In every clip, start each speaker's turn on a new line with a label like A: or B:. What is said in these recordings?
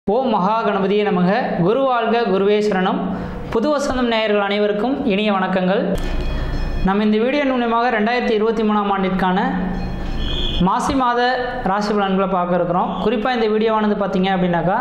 A: ஓம் மகா கணபதியே நமக குரு வாழ்க குருவே சரணம் புது வசந்தம் நேயர்கள் அனைவருக்கும் இனிய வணக்கங்கள் நம்ம இந்த வீடியோ மூலியமாக ரெண்டாயிரத்தி இருபத்தி மூணாம் ஆண்டிற்கான மாசி மாத ராசி பலன்களை பார்க்க இருக்கிறோம் குறிப்பாக இந்த வீடியோவானது பார்த்தீங்க அப்படின்னாக்கா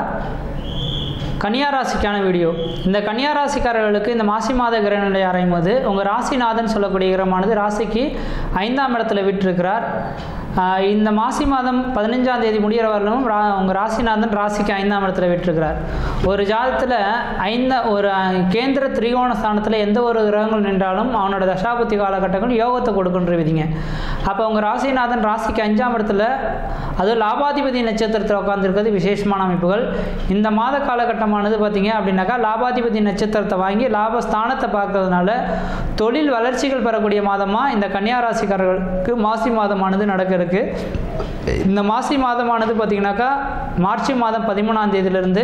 A: கன்னியா ராசிக்கான வீடியோ இந்த கன்னியா ராசிக்காரர்களுக்கு இந்த மாசி மாத கிரகநிலை அறையும் போது உங்கள் ராசிநாதன் சொல்லக்கூடிய கிரகமானது ராசிக்கு ஐந்தாம் இடத்துல விட்டிருக்கிறார் ஆஹ் இந்த மாசி மாதம் பதினஞ்சாம் தேதி முடிகிற வரலும் ரா உங்கள் ராசிநாதன் ராசிக்கு ஐந்தாம் இடத்துல விட்டிருக்கிறார் ஒரு ஜாதத்தில் ஐந்த ஒரு அஹ், கேந்திர திரிகோண ஸ்தானத்தில் எந்த ஒரு கிரகங்கள் நின்றாலும் அவனோட தசாபுத்தி காலகட்டங்கள் யோகத்தை கொடுக்குன்ற விதிங்க அப்போ உங்கள் ராசிநாதன் ராசிக்கு அஞ்சாம் இடத்துல அதுவும் லாபாதிபதி நட்சத்திரத்தில் உட்காந்துருக்கிறது விசேஷமான அமைப்புகள் இந்த மாத காலகட்டமானது பார்த்தீங்க அப்படின்னாக்கா லாபாதிபதி நட்சத்திரத்தை வாங்கி லாபஸ்தானத்தை பார்க்கறதுனால தொழில் வளர்ச்சிகள் பெறக்கூடிய மாதமாக இந்த கன்னியா ராசிக்காரர்களுக்கு மாசி மாதமானது நடக்க இருக்கு இந்த மாசி மாதமானது பார்த்தீங்கன்னாக்கா மார்ச் மாதம் பதிமூணாம் தேதியிலிருந்து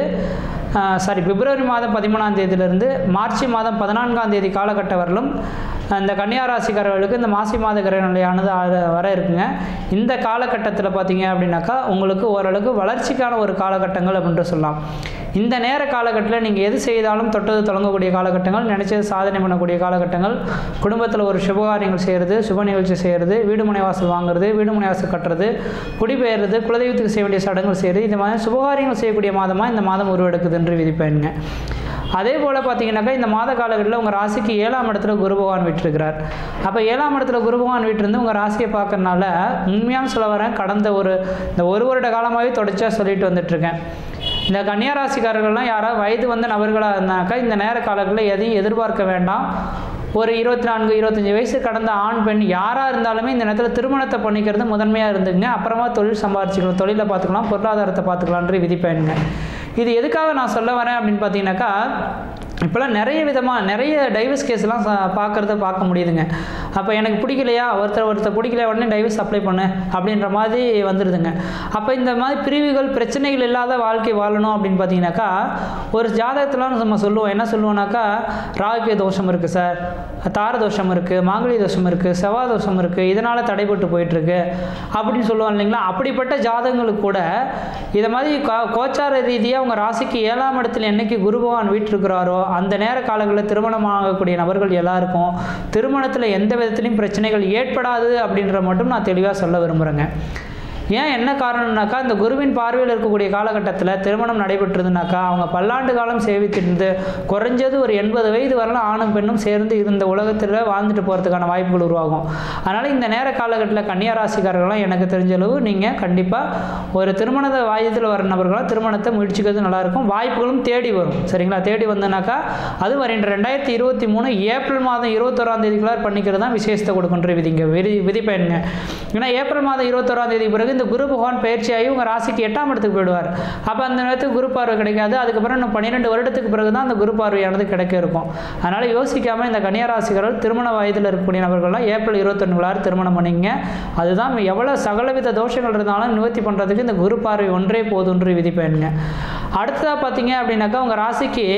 A: சாரி பிப்ரவரி மாதம் பதிமூணாம் தேதியிலிருந்து மார்ச் மாதம் பதினான்காம் தேதி காலகட்டம் வரலும் இந்த கன்னியா ராசிக்காரர்களுக்கு இந்த மாசி மாத கிரக நிலையானது ஆ- வர இருக்குங்க இந்த காலகட்டத்தில் பார்த்தீங்க அப்படின்னாக்கா உங்களுக்கு ஓரளவுக்கு வளர்ச்சிக்கான ஒரு காலகட்டங்கள் அப்படின்ட்டு சொல்லலாம் இந்த நேர காலகட்டத்தில் நீங்கள் எது செய்தாலும் தொட்டது தொடங்கக்கூடிய காலகட்டங்கள் நினைச்சது சாதனை பண்ணக்கூடிய காலகட்டங்கள் குடும்பத்தில் ஒரு சுபகாரியங்கள் செய்கிறது சுப நிகழ்ச்சி செய்கிறது வீடு மனை வாசல் வாங்குறது வீடு மனை வாசல் கட்டுறது குடிபெயர்றது குலதெய்வத்துக்கு செய்ய வேண்டிய சடங்குகள் செய்கிறது இந்த மாதிரி சுபகாரியங்கள் செய்யக்கூடிய மாதமாக இந்த மாதம் உருவெடுக்குதுன்று விதிப்பேனுங்க அதே போல் பார்த்தீங்கன்னாக்கா இந்த மாத காலகட்டத்தில் உங்கள் ராசிக்கு ஏழாம் இடத்துல குரு பகவான் விட்டுருக்கிறார் அப்போ ஏழாம் இடத்துல குரு பகவான் வீட்டிருந்து உங்கள் ராசியை பார்க்கறனால உண்மையான சொல்ல வரேன் கடந்த ஒரு இந்த ஒரு வருட காலமாகவே தொடர்ச்சியாக சொல்லிட்டு வந்துட்டுருக்கேன் இந்த கன்னியா ராசிக்காரர்கள்லாம் யாராவது வயது வந்த நபர்களாக இருந்தாக்கா இந்த நேர காலங்களில் எதையும் எதிர்பார்க்க வேண்டாம் ஒரு இருபத்தி நான்கு இருபத்தஞ்சி வயசு கடந்த ஆண் பெண் யாராக இருந்தாலுமே இந்த நேரத்தில் திருமணத்தை பண்ணிக்கிறது முதன்மையாக இருந்துங்க அப்புறமா தொழில் சம்பாதிச்சுக்கலாம் தொழிலை பார்த்துக்கலாம் பொருளாதாரத்தை பார்த்துக்கலான்ற விதிப்பயனுங்க இது எதுக்காக நான் சொல்ல வரேன் அப்படின்னு பார்த்தீங்கன்னாக்கா இப்போலாம் நிறைய விதமாக நிறைய டைவர்ஸ் கேஸ்லாம் பார்க்குறத பார்க்க முடியுதுங்க அப்போ எனக்கு பிடிக்கலையா ஒருத்தர் ஒருத்தர் பிடிக்கலையா உடனே டைவர்ஸ் அப்ளை பண்ணு அப்படின்ற மாதிரி வந்துடுதுங்க அப்போ இந்த மாதிரி பிரிவுகள் பிரச்சனைகள் இல்லாத வாழ்க்கை வாழணும் அப்படின்னு பார்த்தீங்கன்னாக்கா ஒரு ஜாதகத்தில் நம்ம சொல்லுவோம் என்ன சொல்லுவோம்னாக்கா ராகுக்கிய தோஷம் இருக்குது சார் தார தோஷம் இருக்குது மாங்கலி தோஷம் இருக்குது செவ்வாய் தோஷம் இருக்குது இதனால் தடைபட்டு போயிட்டுருக்கு அப்படின்னு சொல்லுவோம் இல்லைங்களா அப்படிப்பட்ட ஜாதகங்களுக்கு கூட இதை மாதிரி கோ- கோச்சார ரீதியாக உங்கள் ராசிக்கு ஏழாம் இடத்துல என்னைக்கு குரு பகவான் வீட்டிருக்கிறாரோ அந்த நேர காலங்களில் திருமணம் ஆகக்கூடிய நபர்கள் எல்லாருக்கும் திருமணத்தில் எந்த விதத்துலையும் பிரச்சனைகள் ஏற்படாது அப்படின்ற மட்டும் நான் தெளிவாக சொல்ல விரும்புகிறேங்க ஏன் என்ன காரணம்னாக்கா இந்த குருவின் பார்வையில் இருக்கக்கூடிய காலகட்டத்தில் திருமணம் நடைபெற்றதுனாக்கா அவங்க பல்லாண்டு காலம் சேவித்திருந்து குறைஞ்சது ஒரு எண்பது வயது வரலாம் ஆணும் பெண்ணும் சேர்ந்து இருந்த உலகத்தில் வாழ்ந்துட்டு போகிறதுக்கான வாய்ப்புகள் உருவாகும் அதனால் இந்த நேர காலகட்டத்தில் கன்னியா ராசிக்காரர்கள்லாம் எனக்கு தெரிஞ்ச அளவு நீங்கள் கண்டிப்பாக ஒரு திருமண வாயத்தில் வர நபர்களாக திருமணத்தை முயற்சிக்கிறது நல்லாயிருக்கும் வாய்ப்புகளும் தேடி வரும் சரிங்களா தேடி வந்தனாக்கா அது வருகின்ற ரெண்டாயிரத்தி இருபத்தி மூணு ஏப்ரல் மாதம் இருபத்தோராம் தேதிக்குள்ளார் பண்ணிக்கிறது தான் விசேஷத்தை கொடுக்கின்ற விதிங்க விதி விதிப்பயனுங்க ஏன்னா ஏப்ரல் மாதம் இருபத்தோராம் தேதி பிறகு இந்த குரு பகவான் பயிற்சியாகி உங்கள் ராசிக்கு எட்டாம் இடத்துக்கு போயிடுவார் அப்போ அந்த நேரத்துக்கு குரு பார்வை கிடைக்காது அதுக்கப்புறம் இன்னும் பன்னிரெண்டு வருடத்துக்கு பிறகு தான் அந்த குரு பார்வையானது கிடைக்க இருக்கும் அதனால் யோசிக்காமல் இந்த கன்னியா ராசிகர்கள் திருமண வயதில் இருக்கக்கூடிய நபர்கள்லாம் ஏப்ரல் இருபத்தொன்னுக்குள்ளார் திருமணம் பண்ணிங்க அதுதான் எவ்வளோ சகலவித தோஷங்கள் இருந்தாலும் நிவர்த்தி பண்ணுறதுக்கு இந்த குரு பார்வை ஒன்றே போதுன்று விதிப்பேனுங்க அடுத்ததாக பார்த்தீங்க அப்படின்னாக்கா உங்கள் ராசிக்கு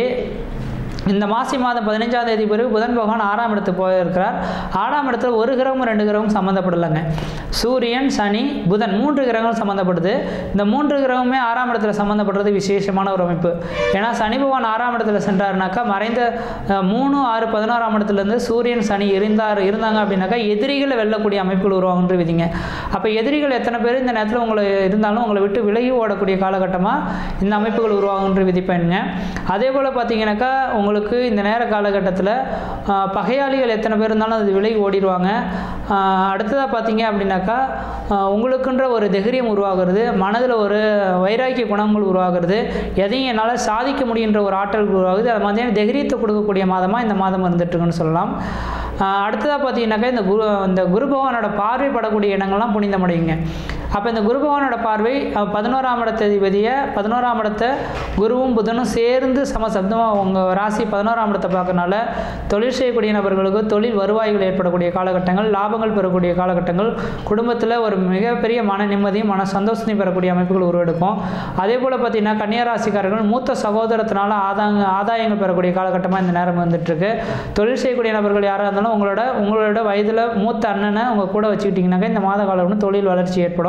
A: இந்த மாசி மாதம் பதினஞ்சாம் தேதி பிறகு புதன் பகவான் ஆறாம் இடத்துக்கு போயிருக்கிறார் ஆறாம் இடத்துல ஒரு கிரகமும் ரெண்டு கிரகமும் சம்மந்தப்படலைங்க சூரியன் சனி புதன் மூன்று கிரகங்கள் சம்மந்தப்படுது இந்த மூன்று கிரகமுமே ஆறாம் இடத்துல சம்மந்தப்படுறது விசேஷமான ஒரு அமைப்பு ஏன்னா சனி பகவான் ஆறாம் இடத்துல சென்றாருனாக்கா மறைந்த அஹ், மூணு ஆறு பதினோராம் இடத்துலேருந்து சூரியன் சனி இருந்தார் இருந்தாங்க அப்படின்னாக்கா எதிரிகளை வெல்லக்கூடிய அமைப்புகள் உருவாகுன்ற விதிங்க அப்போ எதிரிகள் எத்தனை பேர் இந்த நேரத்தில் உங்களை இருந்தாலும் உங்களை விட்டு விலகி ஓடக்கூடிய காலகட்டமாக இந்த அமைப்புகள் உருவாகுன்ற விதிப்பேனுங்க அதே போல் பார்த்தீங்கன்னாக்கா உங்களுக்கு இந்த நேர காலகட்டத்தில் ஆஹ், பகையாளிகள் எத்தனை பேர் இருந்தாலும் அது விலகி ஓடிடுவாங்க அடுத்ததாக பார்த்தீங்க அப்படின்னாக்கா ஆஹ், உங்களுக்குன்ற ஒரு தைரியம் உருவாகிறது மனதில் ஒரு வைராக்கிய குணங்கள் உருவாகிறது எதையும் என்னால் சாதிக்க முடியுன்ற ஒரு ஆற்றல் உருவாகுது அது மாதிரியான தைரியத்தை கொடுக்கக்கூடிய மாதமாக இந்த மாதம் இருந்துட்டுருக்குன்னு சொல்லலாம் ஆஹ், அடுத்ததாக பார்த்தீங்கன்னாக்கா இந்த குரு இந்த குரு பகவானோட பார்வைப்படக்கூடிய இடங்கள்லாம் புனிதமடையுங்க அப்போ இந்த குரு பகவானோட பார்வை அஹ், பதினோராம் இடத்ததிபதியை பதினோராம் இடத்தை குருவும் புதனும் சேர்ந்து சமசப்தமாக உங்கள் ராசி பதினோராம் இடத்தை பார்க்கறனால தொழில் செய்யக்கூடிய நபர்களுக்கு தொழில் வருவாய்கள் ஏற்படக்கூடிய காலகட்டங்கள் லாபங்கள் பெறக்கூடிய காலகட்டங்கள் குடும்பத்தில் ஒரு மிகப்பெரிய மன நிம்மதியும் மன சந்தோஷத்தையும் பெறக்கூடிய அமைப்புகள் உருவெடுக்கும் அதே போல் பார்த்தீங்கன்னா கன்னியா ராசிக்காரர்கள் மூத்த சகோதரத்தினால ஆதாங்க ஆதாயங்கள் பெறக்கூடிய காலகட்டமாக இந்த நேரம் வந்துட்டுருக்கு தொழில் செய்யக்கூடிய நபர்கள் யாராக இருந்தாலும் உங்களோட உங்களோட வயதில் மூத்த அண்ணனை உங்கள் கூட வச்சுக்கிட்டிங்கனாக்கா இந்த மாத காலம் தொழில் வளர்ச்சி ஏற்படும்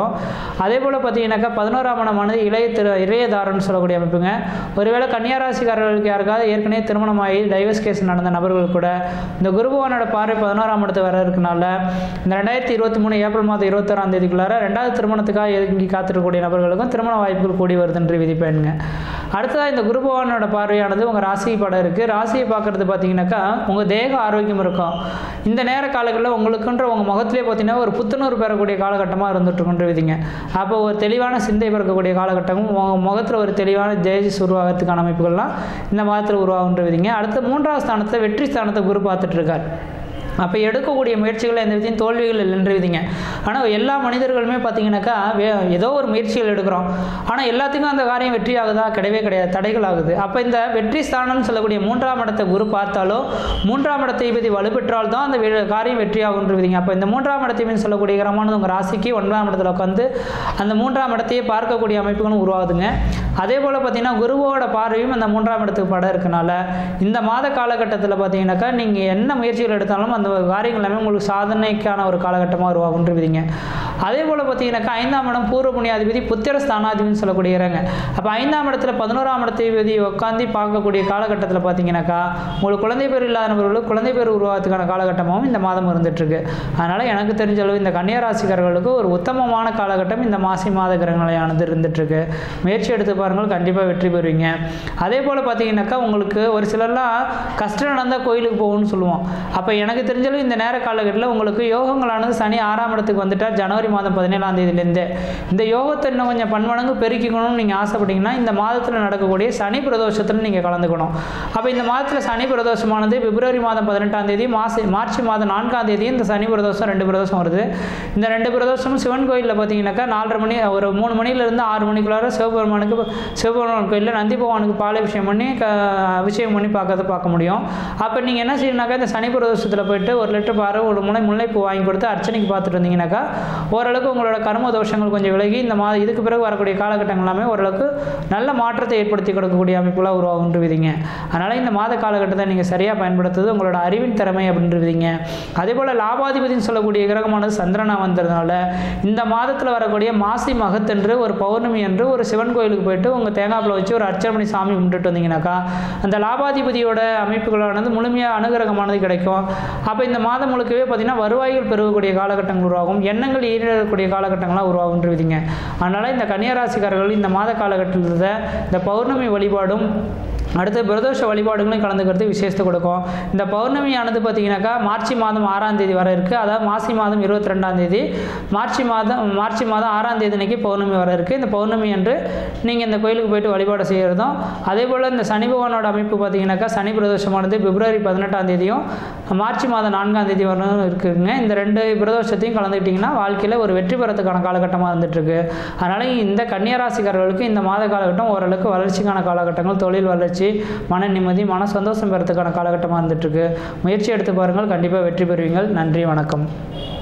A: இருக்கும் அதே போல் பார்த்தீங்கன்னாக்கா பதினோராம் இடமானது இளைய திரு இளையதாரன்னு சொல்லக்கூடிய அமைப்புங்க ஒருவேளை கன்னியாராசிக்காரர்களுக்கு யாருக்காவது ஏற்கனவே திருமணமாகி டைவர்ஸ் கேஸ் நடந்த நபர்கள் கூட இந்த குருபவனோட பார்வை பதினோராம் இடத்து வர இருக்கனால இந்த ரெண்டாயிரத்தி இருபத்தி மூணு ஏப்ரல் மாதம் இருபத்தோராம் தேதிக்குள்ளார ரெண்டாவது திருமணத்துக்காக இறங்கி காத்திருக்கக்கூடிய நபர்களுக்கும் திருமண வாய்ப்புகள் கூடி வருதுன்று விதிப்பேனுங்க அடுத்ததாக இந்த குரு பகவானோட பார்வையானது உங்கள் ராசி படம் இருக்குது ராசியை பார்க்குறது பார்த்தீங்கன்னாக்கா உங்கள் தேக ஆரோக்கியம் இருக்கும் இந்த நேர காலங்களில் உங்களுக்குன்ற உங்கள் முகத்திலே பார்த்தீங்கன்னா ஒரு புத்துணர்வு பெறக்கூடிய காலகட்டமாக இருந்துட்டு கொண்டு விதிங்க அப்போ ஒரு தெளிவான சிந்தை பிறக்கக்கூடிய காலகட்டமும் உங்கள் முகத்தில் ஒரு தெளிவான தேஜஸ் உருவாகிறதுக்கான அமைப்புகள்லாம் இந்த மாதத்தில் உருவாகுன்ற விதிங்க அடுத்த மூன்றாவது ஸ்தானத்தை வெற்றி ஸ்தானத்தை குரு பார்த்துட்டு இருக்கார் அப்போ எடுக்கக்கூடிய முயற்சிகள் எந்த விதையும் தோல்விகள் இல்லைன்ற விதிங்க ஆனால் எல்லா மனிதர்களுமே பார்த்தீங்கன்னாக்கா வே ஏதோ ஒரு முயற்சிகள் எடுக்கிறோம் ஆனால் எல்லாத்துக்கும் அந்த காரியம் வெற்றி ஆகுதா கிடையவே கிடையாது தடைகள் ஆகுது அப்போ இந்த வெற்றி ஸ்தானம்னு சொல்லக்கூடிய மூன்றாம் இடத்தை குரு பார்த்தாலோ மூன்றாம் இடத்தை பற்றி வலுப்பெற்றால் தான் அந்த வே- காரியம் வெற்றி ஆகுன்ற விதிங்க அப்போ இந்த மூன்றாம் இடத்தை சொல்லக்கூடிய கிரகமானது உங்கள் ராசிக்கு ஒன்பதாம் இடத்துல உட்காந்து அந்த மூன்றாம் இடத்தையே பார்க்கக்கூடிய அமைப்புகளும் உருவாகுதுங்க அதே போல் பார்த்தீங்கன்னா குருவோட பார்வையும் அந்த மூன்றாம் இடத்துக்கு படம் இருக்கனால இந்த மாத காலகட்டத்தில் பார்த்தீங்கன்னாக்கா நீங்கள் என்ன முயற்சிகள் எடுத்தாலும் அந்த காரியங்கள் எல்லாமே உங்களுக்கு சாதனைக்கான ஒரு காலகட்டமாக உருவாகுன்ற விதிங்க அதே போல் பார்த்தீங்கன்னாக்கா ஐந்தாம் இடம் பூர்வ புண்ணியாதிபதி புத்திர ஸ்தானாதிபதினு சொல்லக்கூடிய இறங்க அப்போ ஐந்தாம் இடத்துல பதினோராம் இடத்தை உட்காந்து பார்க்கக்கூடிய காலகட்டத்தில் பார்த்தீங்கன்னாக்கா உங்களுக்கு குழந்தை பேர் இல்லாத நபர்களுக்கு குழந்தை பேர் உருவாகிறதுக்கான காலகட்டமாகவும் இந்த மாதம் இருந்துகிட்ருக்கு அதனால் எனக்கு தெரிஞ்ச அளவு இந்த கன்னியாராசிக்காரர்களுக்கு ஒரு உத்தமமான காலகட்டம் இந்த மாசி மாத கிரகநிலையானது இருந்துகிட்ருக்கு முயற்சி எடுத்து பாருங்கள் கண்டிப்பாக வெற்றி பெறுவீங்க அதே போல் பார்த்தீங்கன்னாக்கா உங்களுக்கு ஒரு சிலர்லாம் கஷ்டம் நடந்தால் கோயிலுக்கு போகணும்னு சொல்லுவோம் அப்போ எனக்கு தெரிஞ்சளவு இந்த நேர காலகட்டத்தில் உங்களுக்கு யோகங்களானது சனி ஆறாம் இடத்துக்கு வந்துட்டால் ஜனவரி மாதம் பதினேழாம் தேதியிலேருந்தே இந்த யோகத்தை இன்னும் கொஞ்சம் பன்மடங்கு பெருக்கிக்கணும்னு நீங்கள் ஆசைப்பட்டீங்கன்னா இந்த மாதத்தில் நடக்கக்கூடிய சனி பிரதோஷத்தில் நீங்கள் கலந்துக்கணும் அப்போ இந்த மாதத்தில் சனி பிரதோஷமானது பிப்ரவரி மாதம் பதினெட்டாம் தேதி மாசி மார்ச் மாதம் நான்காம் தேதி இந்த சனி பிரதோஷம் ரெண்டு பிரதோஷம் வருது இந்த ரெண்டு பிரதோஷமும் சிவன் கோயிலில் பார்த்தீங்கன்னாக்கா நாலரை மணி ஒரு மூணு மணிலேருந்து ஆறு மணிக்குள்ளார சிவபெருமானுக்கு சிவபெருமான் கோயிலில் நந்தி பகவானுக்கு பாலாபிஷேகம் பண்ணி க அபிஷேகம் பண்ணி பார்க்கறத பார்க்க முடியும் அப்போ நீங்கள் என்ன செய்யணும்னாக்கா இந்த சனி பிரதோஷத்தில் போயிட்டு ஒரு லிட்டர் பாரு ஒரு முனை முல்லைப்பூ வாங்கி கொடுத்து அர்ச்சனைக்கு பார்த்துட்டு இருந்தீங்கன்னாக்கா ஓரளவுக்கு உங்களோட கர்ம தோஷங்கள் கொஞ்சம் விலகி இந்த மா இதுக்கு பிறகு வரக்கூடிய காலகட்டங்கள் எல்லாமே ஓரளவுக்கு நல்ல மாற்றத்தை ஏற்படுத்தி கொடுக்கக்கூடிய அமைப்புகளாக உருவாகுன்ற விதிங்க அதனால் இந்த மாத காலகட்டத்தை நீங்கள் சரியாக பயன்படுத்துறது உங்களோட அறிவின் திறமை அப்படின்ற விதிங்க அதே போல் லாபாதிபதினு சொல்லக்கூடிய கிரகமானது சந்திரனா வந்ததுனால இந்த மாதத்தில் வரக்கூடிய மாசி மகத்தன்று ஒரு பௌர்ணமி அன்று ஒரு சிவன் கோயிலுக்கு போயிட்டு உங்கள் தேங்காய்ப்பில் வச்சு ஒரு அர்ச்சனை பண்ணி சாமி கும்பிட்டுட்டு வந்தீங்கன்னாக்கா அந்த லாபாதிபதியோட அமைப்புகளானது முழுமையாக அனுகிரகமானது கிடைக்கும் அப்போ இந்த மாதம் முழுக்கவே பார்த்தீங்கன்னா வருவாய்கள் பெருகக்கூடிய காலகட்டங்கள் உருவாகும் எண்ணங்கள் ஈரக்கூடிய காலகட்டங்களாக உருவாகுன்ற விதிங்க அதனால் இந்த கன்னியாராசிக்காரர்கள் இந்த மாத காலகட்டத்தில் இந்த பௌர்ணமி வழிபாடும் அடுத்து பிரதோஷ வழிபாடுகளையும் கலந்துக்கிறது விசேஷத்தை கொடுக்கும் இந்த பௌர்ணமியானது பார்த்தீங்கன்னாக்கா மார்ச் மாதம் ஆறாம் தேதி வர இருக்குது அதாவது மாசி மாதம் இருபத்தி ரெண்டாம் தேதி மார்ச் மாதம் மார்ச் மாதம் ஆறாம் தேதி அன்னைக்கு பௌர்ணமி வர இருக்குது இந்த பௌர்ணமி அன்று நீங்கள் இந்த கோயிலுக்கு போயிட்டு வழிபாடு செய்கிறதும் அதே போல் இந்த சனி பகவானோட அமைப்பு பார்த்தீங்கன்னாக்கா சனி பிரதோஷமானது பிப்ரவரி பதினெட்டாம் தேதியும் மார்ச் மாதம் நான்காம் தேதி வரணும் இருக்குதுங்க இந்த ரெண்டு பிரதோஷத்தையும் கலந்துக்கிட்டிங்கன்னா வாழ்க்கையில் ஒரு வெற்றி பெறத்துக்கான காலகட்டமாக இருந்துகிட்ருக்கு அதனால் இந்த கன்னியாராசிக்காரர்களுக்கு இந்த மாத காலகட்டம் ஓரளவுக்கு வளர்ச்சிக்கான காலகட்டங்கள் தொழில் வளர்ச்சி மன நிம்மதி மன சந்தோஷம் பெறத்துக்கான காலகட்டமாக இருந்துகிட்ருக்கு முயற்சி எடுத்து பாருங்கள் கண்டிப்பாக வெற்றி பெறுவீங்கள் நன்றி வணக்கம்